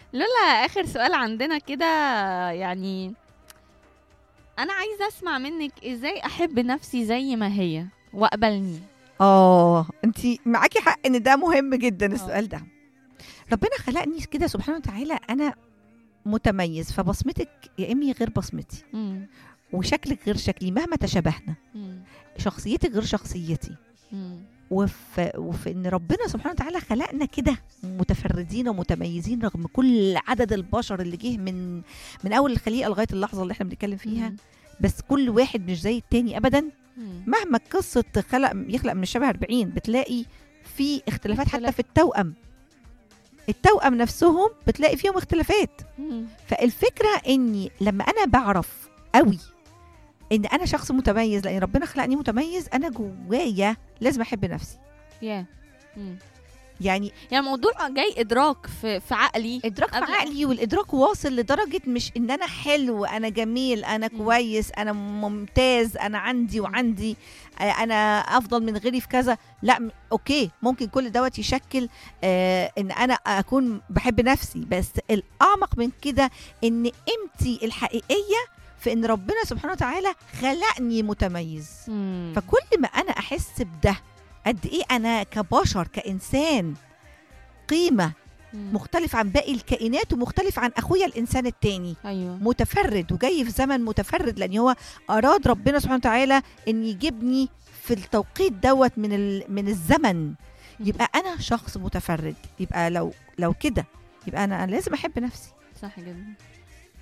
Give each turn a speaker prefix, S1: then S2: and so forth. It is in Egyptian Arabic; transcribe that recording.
S1: لولا اخر سؤال عندنا كده يعني انا عايزه اسمع منك ازاي احب نفسي زي ما هي واقبلني
S2: اه انت معاكي حق ان ده مهم جدا السؤال ده ربنا خلقني كده سبحانه وتعالى انا متميز فبصمتك يا امي غير بصمتي
S1: مم.
S2: وشكلك غير شكلي مهما تشابهنا
S1: مم.
S2: شخصيتك غير شخصيتي
S1: مم.
S2: وفي, وفي ان ربنا سبحانه وتعالى خلقنا كده متفردين ومتميزين رغم كل عدد البشر اللي جه من من اول الخليقه لغايه اللحظه اللي احنا بنتكلم فيها
S1: مم.
S2: بس كل واحد مش زي التاني ابدا
S1: مم.
S2: مهما قصه خلق يخلق من الشبه 40 بتلاقي في اختلافات حتى
S1: اختلاف.
S2: في التوأم التوأم نفسهم بتلاقي فيهم اختلافات
S1: مم.
S2: فالفكره اني لما انا بعرف قوي ان انا شخص متميز لان ربنا خلقني متميز انا جوايا لازم احب نفسي
S1: يا مم.
S2: يعني
S1: يعني الموضوع جاي ادراك في في عقلي
S2: ادراك في
S1: قبل-
S2: عقلي والادراك واصل لدرجه مش ان انا حلو انا جميل انا
S1: مم.
S2: كويس انا ممتاز انا عندي
S1: مم.
S2: وعندي آه، انا افضل من غيري في كذا لا م- اوكي ممكن كل دوت يشكل آه ان انا اكون بحب نفسي بس الاعمق من كده ان قيمتي الحقيقيه في ان ربنا سبحانه وتعالى خلقني متميز
S1: مم.
S2: فكل ما انا احس بده قد ايه انا كبشر كانسان قيمه
S1: مم.
S2: مختلف عن باقي الكائنات ومختلف عن اخويا الانسان التاني
S1: ايوه
S2: متفرد وجاي في زمن متفرد لان هو اراد ربنا سبحانه وتعالى ان يجيبني في التوقيت دوت من ال- من الزمن يبقى انا شخص متفرد يبقى لو لو كده يبقى انا أنا لازم احب نفسي
S1: صح جدا